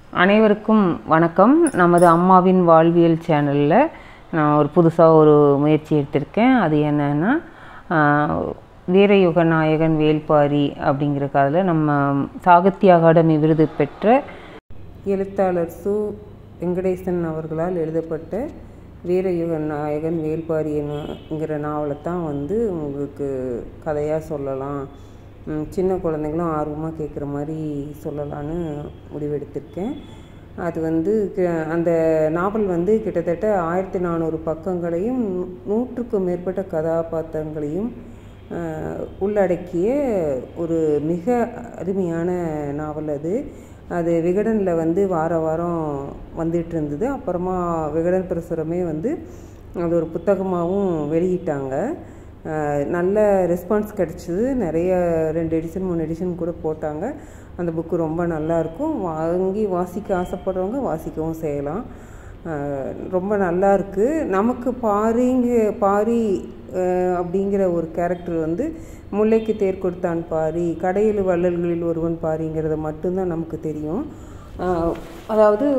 அனைவருக்கும் வணக்கம் நமது அம்மாவின் வாழ்வியல் சேனலில் நான் ஒரு புதுசாக ஒரு முயற்சி எடுத்திருக்கேன் அது என்னன்னா ஆஹ், வீரயுக நாயகன் வேல்பாரி அப்படிங்கிற காதில் நம்ம சாகித்ய அகாடமி விருது பெற்ற எழுத்தாளர் சு வெங்கடேசன் அவர்களால் எழுதப்பட்ட வீரயுக நாயகன் வேல்பாரி என்கிற நாவலை தான் வந்து உங்களுக்கு கதையாக சொல்லலாம் ம், சின்ன குழந்தைங்களும் ஆர்வமாக கேட்குற மாதிரி சொல்லலான்னு முடிவெடுத்திருக்கேன் அது வந்து க- அந்த நாவல் வந்து கிட்டத்தட்ட ஆயிரத்தி நானூறு பக்கங்களையும் நூ- நூற்றுக்கும் மேற்பட்ட கதாபாத்திரங்களையும் அஹ், உள்ளடக்கிய ஒரு மிக அருமையான நாவல் அது அது விகடனில் வந்து வார வாரம் வந்துட்டு இருந்தது அப்புறமா விகடன் பிரசுரமே வந்து அது ஒரு புத்தகமாகவும் வெளியிட்டாங்க அஹ், நல்ல ரெஸ்பான்ஸ் கிடச்சிது நிறைய ரெண்டு எடிஷன் மூணு எடிஷன் கூட போட்டாங்க அந்த புக்கு ரொம்ப நல்லா இருக்கும் வாங்கி வாசிக்க ஆசைப்படுறவங்க வாசிக்கவும் செய்யலாம் அஹ், ரொம்ப நல்லா இருக்கு நமக்கு பாரிங்க பாரி அஹ், அப்படிங்கிற ஒரு கேரக்டர் வந்து முல்லைக்கு தேர் கொடுத்தான் பாரி கடையில் வள்ளல்களில் ஒருவன் பாரிங்கிறத மட்டும்தான் நமக்கு தெரியும் அஹ், அதாவது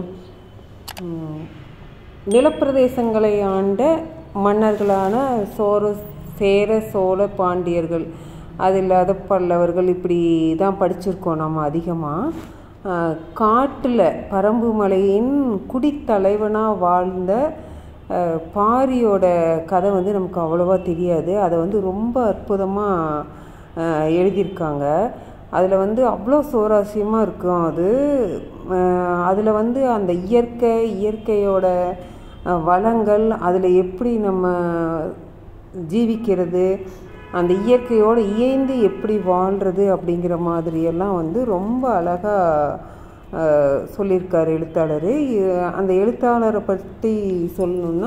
உம், நிலப்பிரதேசங்களை ஆண்ட மன்னர்களான சோர சேர சோழ பாண்டியர்கள் அது இல்லாத பல்லவர்கள் இப்படி தான் படிச்சிருக்கோம் நம்ம அதிகமாக காட்டில் பரம்பு மலையின் குடித்தலைவனாக வாழ்ந்த அஹ், பாரியோட கதை வந்து நமக்கு அவ்வளோவா தெரியாது அதை வந்து ரொம்ப அற்புதமாக எழுதியிருக்காங்க அதில் வந்து அவ்வளோ சுவாரஸ்யமாக இருக்கும் அது அதில் வந்து அந்த இயற்கை இயற்கையோட அஹ், வளங்கள் அதில் எப்படி நம்ம ஜீவிக்கிறது அந்த இயற்கையோடு இயைந்து எப்படி வாழ்கிறது அப்படிங்கிற மாதிரியெல்லாம் வந்து ரொம்ப அழகாக சொல்லியிருக்கார் எழுத்தாளர் இ- அந்த எழுத்தாளரை பற்றி சொல்லணுன்னா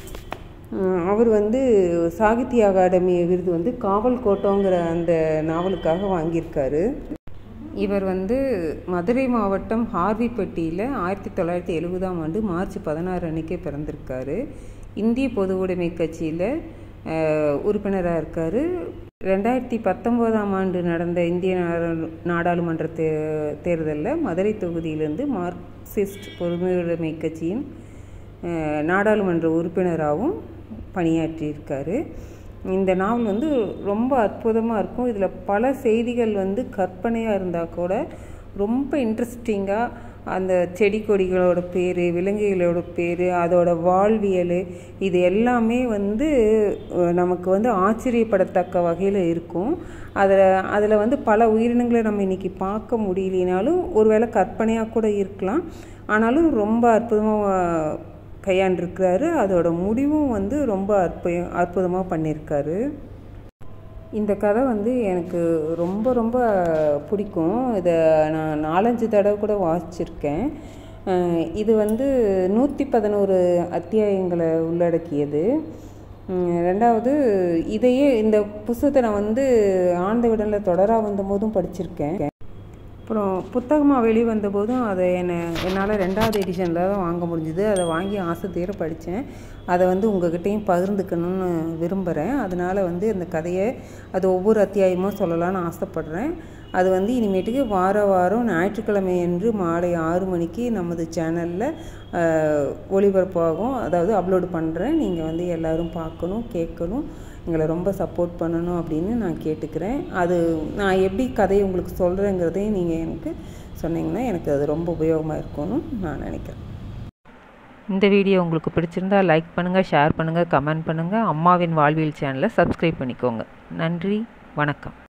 உம், அவர் வந்து சாகித்ய அகாடமி விருது வந்து காவல் கோட்டோங்கிற அந்த நாவலுக்காக வாங்கியிருக்காரு இவர் வந்து மதுரை மாவட்டம் ஹார்விப்பட்டியில் ஆயிரத்தி தொள்ளாயிரத்தி எழுபதாம் ஆண்டு மார்ச் பதினாறு அன்னைக்கே பிறந்திருக்காரு இந்திய பொது உடைமை கட்சியில் உறுப்பினராக இருக்கார் ரெண்டாயிரத்தி பத்தொம்போதாம் ஆண்டு நடந்த இந்திய நாடா- நாடாளுமன்ற தே தேர்தலில் மதுரை தொகுதியிலிருந்து மார்க்சிஸ்ட் பொதுவுடைமை கட்சியின் அஹ், நாடாளுமன்ற உறுப்பினராகவும் பணியாற்றியிருக்காரு இந்த நாவல் வந்து ரொம்ப அற்புதமாக இருக்கும் இதில் பல செய்திகள் வந்து கற்பனையாக இருந்தால் கூட ரொம்ப இன்ட்ரெஸ்டிங்காக அந்த செடி கொடிகளோட பேர் விலங்குகளோட பேர் அதோட வாழ்வியல் இது எல்லாமே வந்து அஹ், நமக்கு வந்து ஆச்சரியப்படத்தக்க வகையில் இருக்கும் அதில் அதில் வந்து பல உயிரினங்களை நம்ம இன்றைக்கி பார்க்க முடியலனாலும் ஒருவேளை கற்பனையாக கூட இருக்கலாம் ஆனாலும் ரொம்ப அற்புதமாக கையாண்டிருக்கிறாரு அதோட முடிவும் வந்து ரொம்ப அற்பு அற்புதமாக பண்ணியிருக்காரு இந்த கதை வந்து எனக்கு ரொம்ப ரொம்ப பிடிக்கும் இதை நான் நாலஞ்சு தடவை கூட வாசிச்சிருக்கேன் அஹ் இது வந்து நூற்றி பதினோரு அத்தியாயங்களை உள்ளடக்கியது உம் ரெண்டாவது இதையே இந்த புஸ்தகத்தை நான் வந்து ஆழ்ந்த விடனில் தொடராக வந்தபோதும் படிச்சிருக்கேன் அப்புறம் புத்தகமாக வெளிவந்த போதும் அதை என்னை என்னால் ரெண்டாவது எடிஷனில் தான் வாங்க முடிஞ்சுது அதை வாங்கி ஆசை தீர படித்தேன் அதை வந்து உங்ககிட்டயும் பகிர்ந்துக்கணும்னு விரும்புகிறேன் அதனால் வந்து இந்த கதையை அது ஒவ்வொரு அத்தியாயமாக சொல்லலாம்னு ஆசைப்பட்றேன் அது வந்து இனிமேட்டுக்கு வார வாரம் ஞாயிற்றுக்கிழமை அன்று மாலை ஆறு மணிக்கு நமது சேனலில் ஒளிபரப்பாகும் அதாவது அப்லோடு பண்ணுறேன் நீங்கள் வந்து எல்லோரும் பார்க்கணும் கேட்கணும் எங்களை ரொம்ப சப்போர்ட் பண்ணணும் அப்படின்னு நான் கேட்டுக்கிறேன் அது நான் எப்படி கதையை உங்களுக்கு சொல்கிறேங்கிறதையும் நீங்கள் எனக்கு சொன்னீங்கன்னா எனக்கு அது ரொம்ப உபயோகமாக இருக்கும்னு நான் நினைக்கிறேன் இந்த வீடியோ உங்களுக்கு பிடிச்சிருந்தா லைக் பண்ணுங்கள் ஷேர் பண்ணுங்கள் கமெண்ட் பண்ணுங்கள் அம்மாவின் வாழ்வியல் சேனலை சப்ஸ்கிரைப் பண்ணிக்கோங்க நன்றி வணக்கம்